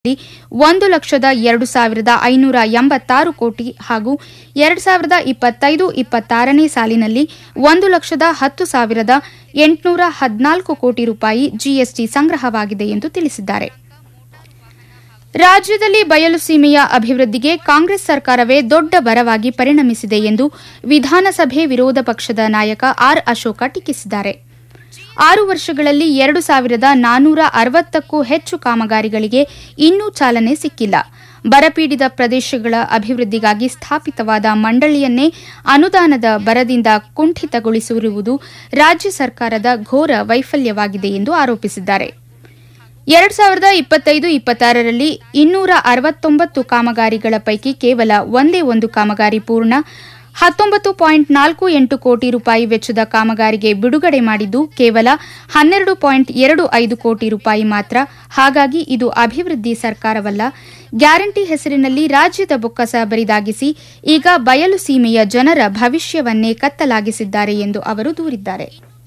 ಒಂದು ಲಕ್ಷದ ಎರಡು ಸಾವಿರದ ಐನೂರ ಎಂಬತ್ತಾರು ಕೋಟಿ ಹಾಗೂ ಎರಡು ಸಾವಿರದ ಇಪ್ಪತ್ತೈದು ಇಪ್ಪತ್ತಾರನೇ ಸಾಲಿನಲ್ಲಿ ಒಂದು ಲಕ್ಷದ ಹತ್ತು ಸಾವಿರದ ಎಂಟುನೂರ ಹದಿನಾಲ್ಕು ಕೋಟಿ ರೂಪಾಯಿ ಜಿಎಸ್ಟಿ ಸಂಗ್ರಹವಾಗಿದೆ ಎಂದು ತಿಳಿಸಿದ್ದಾರೆ ರಾಜ್ಯದಲ್ಲಿ ಬಯಲು ಸೀಮೆಯ ಅಭಿವೃದ್ಧಿಗೆ ಕಾಂಗ್ರೆಸ್ ಸರ್ಕಾರವೇ ದೊಡ್ಡ ಬರವಾಗಿ ಪರಿಣಮಿಸಿದೆ ಎಂದು ವಿಧಾನಸಭೆ ವಿರೋಧ ಪಕ್ಷದ ನಾಯಕ ಆರ್ ಅಶೋಕ ಟೀಕಿಸಿದ್ದಾರೆ ಆರು ವರ್ಷಗಳಲ್ಲಿ ಎರಡು ಸಾವಿರದ ನಾನೂರ ಅರವತ್ತಕ್ಕೂ ಹೆಚ್ಚು ಕಾಮಗಾರಿಗಳಿಗೆ ಇನ್ನೂ ಚಾಲನೆ ಸಿಕ್ಕಿಲ್ಲ ಬರಪೀಡಿತ ಪ್ರದೇಶಗಳ ಅಭಿವೃದ್ಧಿಗಾಗಿ ಸ್ಥಾಪಿತವಾದ ಮಂಡಳಿಯನ್ನೇ ಅನುದಾನದ ಬರದಿಂದ ಕುಂಠಿತಗೊಳಿಸಿರುವುದು ರಾಜ್ಯ ಸರ್ಕಾರದ ಘೋರ ವೈಫಲ್ಯವಾಗಿದೆ ಎಂದು ಆರೋಪಿಸಿದ್ದಾರೆ ಎರಡು ಸಾವಿರದ ಇಪ್ಪತ್ತೈದು ಇಪ್ಪತ್ತಾರರಲ್ಲಿ ಇನ್ನೂರ ಅರವತ್ತೊಂಬತ್ತು ಕಾಮಗಾರಿಗಳ ಪೈಕಿ ಕೇವಲ ಒಂದೇ ಒಂದು ಕಾಮಗಾರಿ ಪೂರ್ಣ ಹತ್ತೊಂಬತ್ತು ಪಾಯಿಂಟ್ ನಾಲ್ಕು ಎಂಟು ಕೋಟಿ ರೂಪಾಯಿ ವೆಚ್ಚದ ಕಾಮಗಾರಿಗೆ ಬಿಡುಗಡೆ ಮಾಡಿದ್ದು ಕೇವಲ ಹನ್ನೆರಡು ಪಾಯಿಂಟ್ ಎರಡು ಐದು ಕೋಟಿ ರೂಪಾಯಿ ಮಾತ್ರ ಹಾಗಾಗಿ ಇದು ಅಭಿವೃದ್ಧಿ ಸರ್ಕಾರವಲ್ಲ ಗ್ಯಾರಂಟಿ ಹೆಸರಿನಲ್ಲಿ ರಾಜ್ಯದ ಬೊಕ್ಕಸ ಬರಿದಾಗಿಸಿ ಈಗ ಬಯಲು ಸೀಮೆಯ ಜನರ ಭವಿಷ್ಯವನ್ನೇ ಕತ್ತಲಾಗಿಸಿದ್ದಾರೆ ಎಂದು ಅವರು ದೂರಿದ್ದಾರೆ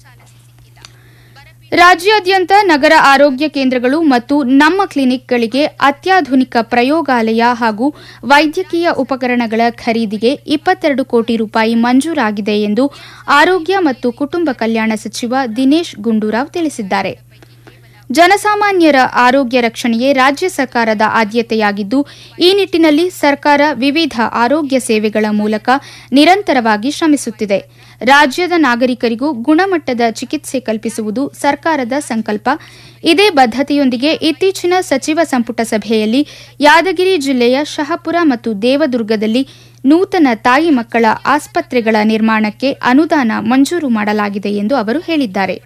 ರಾಜ್ಯಾದ್ಯಂತ ನಗರ ಆರೋಗ್ಯ ಕೇಂದ್ರಗಳು ಮತ್ತು ನಮ್ಮ ಕ್ಲಿನಿಕ್ಗಳಿಗೆ ಅತ್ಯಾಧುನಿಕ ಪ್ರಯೋಗಾಲಯ ಹಾಗೂ ವೈದ್ಯಕೀಯ ಉಪಕರಣಗಳ ಖರೀದಿಗೆ ಇಪ್ಪತ್ತೆರಡು ಕೋಟಿ ರೂಪಾಯಿ ಮಂಜೂರಾಗಿದೆ ಎಂದು ಆರೋಗ್ಯ ಮತ್ತು ಕುಟುಂಬ ಕಲ್ಯಾಣ ಸಚಿವ ದಿನೇಶ್ ಗುಂಡೂರಾವ್ ತಿಳಿಸಿದ್ದಾರೆ ಜನಸಾಮಾನ್ಯರ ಆರೋಗ್ಯ ರಕ್ಷಣೆಯೇ ರಾಜ್ಯ ಸರ್ಕಾರದ ಆದ್ಯತೆಯಾಗಿದ್ದು ಈ ನಿಟ್ಟಿನಲ್ಲಿ ಸರ್ಕಾರ ವಿವಿಧ ಆರೋಗ್ಯ ಸೇವೆಗಳ ಮೂಲಕ ನಿರಂತರವಾಗಿ ಶ್ರಮಿಸುತ್ತಿದೆ ರಾಜ್ಯದ ನಾಗರಿಕರಿಗೂ ಗುಣಮಟ್ಟದ ಚಿಕಿತ್ಸೆ ಕಲ್ಪಿಸುವುದು ಸರ್ಕಾರದ ಸಂಕಲ್ಪ ಇದೇ ಬದ್ದತೆಯೊಂದಿಗೆ ಇತ್ತೀಚಿನ ಸಚಿವ ಸಂಪುಟ ಸಭೆಯಲ್ಲಿ ಯಾದಗಿರಿ ಜಿಲ್ಲೆಯ ಶಹಪುರ ಮತ್ತು ದೇವದುರ್ಗದಲ್ಲಿ ನೂತನ ತಾಯಿ ಮಕ್ಕಳ ಆಸ್ಪತ್ರೆಗಳ ನಿರ್ಮಾಣಕ್ಕೆ ಅನುದಾನ ಮಂಜೂರು ಮಾಡಲಾಗಿದೆ ಎಂದು ಅವರು ಹೇಳಿದ್ದಾರೆ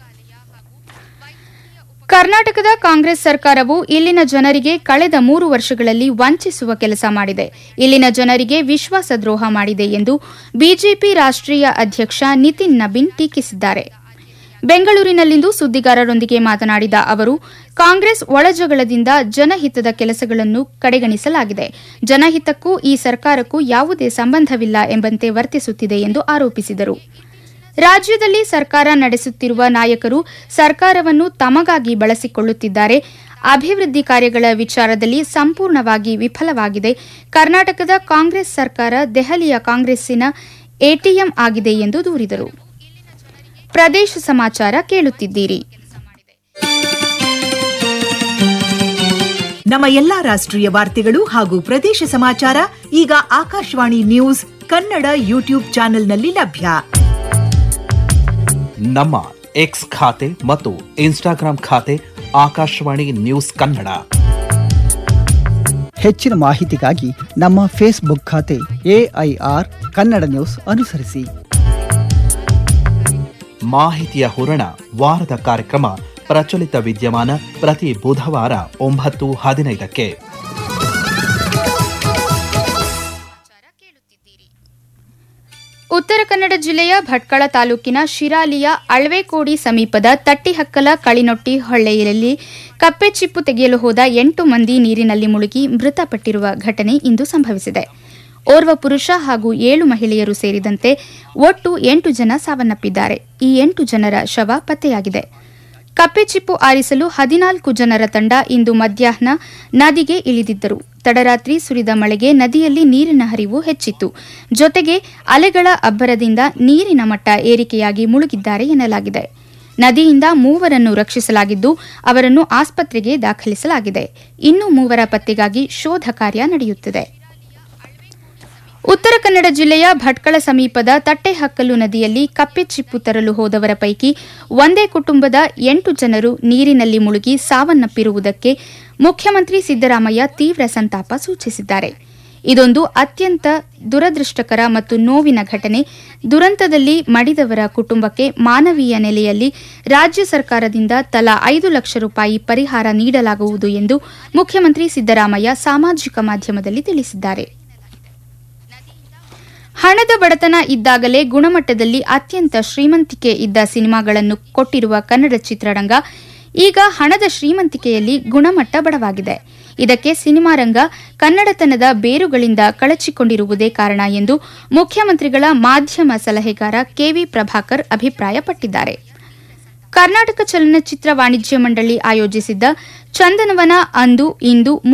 ಕರ್ನಾಟಕದ ಕಾಂಗ್ರೆಸ್ ಸರ್ಕಾರವು ಇಲ್ಲಿನ ಜನರಿಗೆ ಕಳೆದ ಮೂರು ವರ್ಷಗಳಲ್ಲಿ ವಂಚಿಸುವ ಕೆಲಸ ಮಾಡಿದೆ ಇಲ್ಲಿನ ಜನರಿಗೆ ವಿಶ್ವಾಸದ್ರೋಹ ಮಾಡಿದೆ ಎಂದು ಬಿಜೆಪಿ ರಾಷ್ಟ್ರೀಯ ಅಧ್ಯಕ್ಷ ನಿತಿನ್ ನಬೀನ್ ಟೀಕಿಸಿದ್ದಾರೆ ಬೆಂಗಳೂರಿನಲ್ಲಿಂದು ಸುದ್ದಿಗಾರರೊಂದಿಗೆ ಮಾತನಾಡಿದ ಅವರು ಕಾಂಗ್ರೆಸ್ ಒಳಜಗಳದಿಂದ ಜನಹಿತದ ಕೆಲಸಗಳನ್ನು ಕಡೆಗಣಿಸಲಾಗಿದೆ ಜನಹಿತಕ್ಕೂ ಈ ಸರ್ಕಾರಕ್ಕೂ ಯಾವುದೇ ಸಂಬಂಧವಿಲ್ಲ ಎಂಬಂತೆ ವರ್ತಿಸುತ್ತಿದೆ ಎಂದು ಆರೋಪಿಸಿದರು ರಾಜ್ಯದಲ್ಲಿ ಸರ್ಕಾರ ನಡೆಸುತ್ತಿರುವ ನಾಯಕರು ಸರ್ಕಾರವನ್ನು ತಮಗಾಗಿ ಬಳಸಿಕೊಳ್ಳುತ್ತಿದ್ದಾರೆ ಅಭಿವೃದ್ಧಿ ಕಾರ್ಯಗಳ ವಿಚಾರದಲ್ಲಿ ಸಂಪೂರ್ಣವಾಗಿ ವಿಫಲವಾಗಿದೆ ಕರ್ನಾಟಕದ ಕಾಂಗ್ರೆಸ್ ಸರ್ಕಾರ ದೆಹಲಿಯ ಕಾಂಗ್ರೆಸ್ಸಿನ ಎಟಿಎಂ ಆಗಿದೆ ಎಂದು ದೂರಿದರು ಪ್ರದೇಶ ಸಮಾಚಾರ ಕೇಳುತ್ತಿದ್ದೀರಿ ನಮ್ಮ ಎಲ್ಲಾ ರಾಷ್ಟ್ರೀಯ ವಾರ್ತೆಗಳು ಹಾಗೂ ಪ್ರದೇಶ ಸಮಾಚಾರ ಈಗ ಆಕಾಶವಾಣಿ ನ್ಯೂಸ್ ಕನ್ನಡ ಯೂಟ್ಯೂಬ್ ಚಾನೆಲ್ನಲ್ಲಿ ಲಭ್ಯ ನಮ್ಮ ಎಕ್ಸ್ ಖಾತೆ ಮತ್ತು ಇನ್ಸ್ಟಾಗ್ರಾಂ ಖಾತೆ ಆಕಾಶವಾಣಿ ನ್ಯೂಸ್ ಕನ್ನಡ ಹೆಚ್ಚಿನ ಮಾಹಿತಿಗಾಗಿ ನಮ್ಮ ಫೇಸ್ಬುಕ್ ಖಾತೆ ಎಐಆರ್ ಕನ್ನಡ ನ್ಯೂಸ್ ಅನುಸರಿಸಿ ಮಾಹಿತಿಯ ಹೂರಣ ವಾರದ ಕಾರ್ಯಕ್ರಮ ಪ್ರಚಲಿತ ವಿದ್ಯಮಾನ ಪ್ರತಿ ಬುಧವಾರ ಒಂಬತ್ತು ಹದಿನೈದಕ್ಕೆ ಉತ್ತರ ಕನ್ನಡ ಜಿಲ್ಲೆಯ ಭಟ್ಕಳ ತಾಲೂಕಿನ ಶಿರಾಲಿಯ ಅಳ್ವೆಕೋಡಿ ಸಮೀಪದ ತಟ್ಟಿಹಕ್ಕಲ ಕಳಿನೊಟ್ಟಿ ಹೊಳ್ಳೆಯಲ್ಲಿ ಕಪ್ಪೆ ಚಿಪ್ಪು ತೆಗೆಯಲು ಹೋದ ಎಂಟು ಮಂದಿ ನೀರಿನಲ್ಲಿ ಮುಳುಗಿ ಮೃತಪಟ್ಟಿರುವ ಘಟನೆ ಇಂದು ಸಂಭವಿಸಿದೆ ಓರ್ವ ಪುರುಷ ಹಾಗೂ ಏಳು ಮಹಿಳೆಯರು ಸೇರಿದಂತೆ ಒಟ್ಟು ಎಂಟು ಜನ ಸಾವನ್ನಪ್ಪಿದ್ದಾರೆ ಈ ಎಂಟು ಜನರ ಶವ ಪತ್ತೆಯಾಗಿದೆ ಕಪ್ಪೆ ಚಿಪ್ಪು ಆರಿಸಲು ಹದಿನಾಲ್ಕು ಜನರ ತಂಡ ಇಂದು ಮಧ್ಯಾಹ್ನ ನದಿಗೆ ಇಳಿದಿದ್ದರು ತಡರಾತ್ರಿ ಸುರಿದ ಮಳೆಗೆ ನದಿಯಲ್ಲಿ ನೀರಿನ ಹರಿವು ಹೆಚ್ಚಿತ್ತು ಜೊತೆಗೆ ಅಲೆಗಳ ಅಬ್ಬರದಿಂದ ನೀರಿನ ಮಟ್ಟ ಏರಿಕೆಯಾಗಿ ಮುಳುಗಿದ್ದಾರೆ ಎನ್ನಲಾಗಿದೆ ನದಿಯಿಂದ ಮೂವರನ್ನು ರಕ್ಷಿಸಲಾಗಿದ್ದು ಅವರನ್ನು ಆಸ್ಪತ್ರೆಗೆ ದಾಖಲಿಸಲಾಗಿದೆ ಇನ್ನು ಮೂವರ ಪತ್ತೆಗಾಗಿ ಶೋಧ ಕಾರ್ಯ ನಡೆಯುತ್ತಿದೆ ಉತ್ತರ ಕನ್ನಡ ಜಿಲ್ಲೆಯ ಭಟ್ಕಳ ಸಮೀಪದ ತಟ್ಟೆಹಕ್ಕಲು ನದಿಯಲ್ಲಿ ಕಪ್ಪೆ ಚಿಪ್ಪು ತರಲು ಹೋದವರ ಪೈಕಿ ಒಂದೇ ಕುಟುಂಬದ ಎಂಟು ಜನರು ನೀರಿನಲ್ಲಿ ಮುಳುಗಿ ಸಾವನ್ನಪ್ಪಿರುವುದಕ್ಕೆ ಮುಖ್ಯಮಂತ್ರಿ ಸಿದ್ದರಾಮಯ್ಯ ತೀವ್ರ ಸಂತಾಪ ಸೂಚಿಸಿದ್ದಾರೆ ಇದೊಂದು ಅತ್ಯಂತ ದುರದೃಷ್ಟಕರ ಮತ್ತು ನೋವಿನ ಘಟನೆ ದುರಂತದಲ್ಲಿ ಮಡಿದವರ ಕುಟುಂಬಕ್ಕೆ ಮಾನವೀಯ ನೆಲೆಯಲ್ಲಿ ರಾಜ್ಯ ಸರ್ಕಾರದಿಂದ ತಲಾ ಐದು ಲಕ್ಷ ರೂಪಾಯಿ ಪರಿಹಾರ ನೀಡಲಾಗುವುದು ಎಂದು ಮುಖ್ಯಮಂತ್ರಿ ಸಿದ್ದರಾಮಯ್ಯ ಸಾಮಾಜಿಕ ಮಾಧ್ಯಮದಲ್ಲಿ ತಿಳಿಸಿದ್ದಾರೆ ಹಣದ ಬಡತನ ಇದ್ದಾಗಲೇ ಗುಣಮಟ್ಟದಲ್ಲಿ ಅತ್ಯಂತ ಶ್ರೀಮಂತಿಕೆ ಇದ್ದ ಸಿನಿಮಾಗಳನ್ನು ಕೊಟ್ಟಿರುವ ಕನ್ನಡ ಚಿತ್ರರಂಗ ಈಗ ಹಣದ ಶ್ರೀಮಂತಿಕೆಯಲ್ಲಿ ಗುಣಮಟ್ಟ ಬಡವಾಗಿದೆ ಇದಕ್ಕೆ ಸಿನಿಮಾ ರಂಗ ಕನ್ನಡತನದ ಬೇರುಗಳಿಂದ ಕಳಚಿಕೊಂಡಿರುವುದೇ ಕಾರಣ ಎಂದು ಮುಖ್ಯಮಂತ್ರಿಗಳ ಮಾಧ್ಯಮ ಸಲಹೆಗಾರ ಕೆವಿ ಪ್ರಭಾಕರ್ ಅಭಿಪ್ರಾಯಪಟ್ಟಿದ್ದಾರೆ ಕರ್ನಾಟಕ ಚಲನಚಿತ್ರ ವಾಣಿಜ್ಯ ಮಂಡಳಿ ಆಯೋಜಿಸಿದ್ದ ಚಂದನವನ ಅಂದು ಇಂದು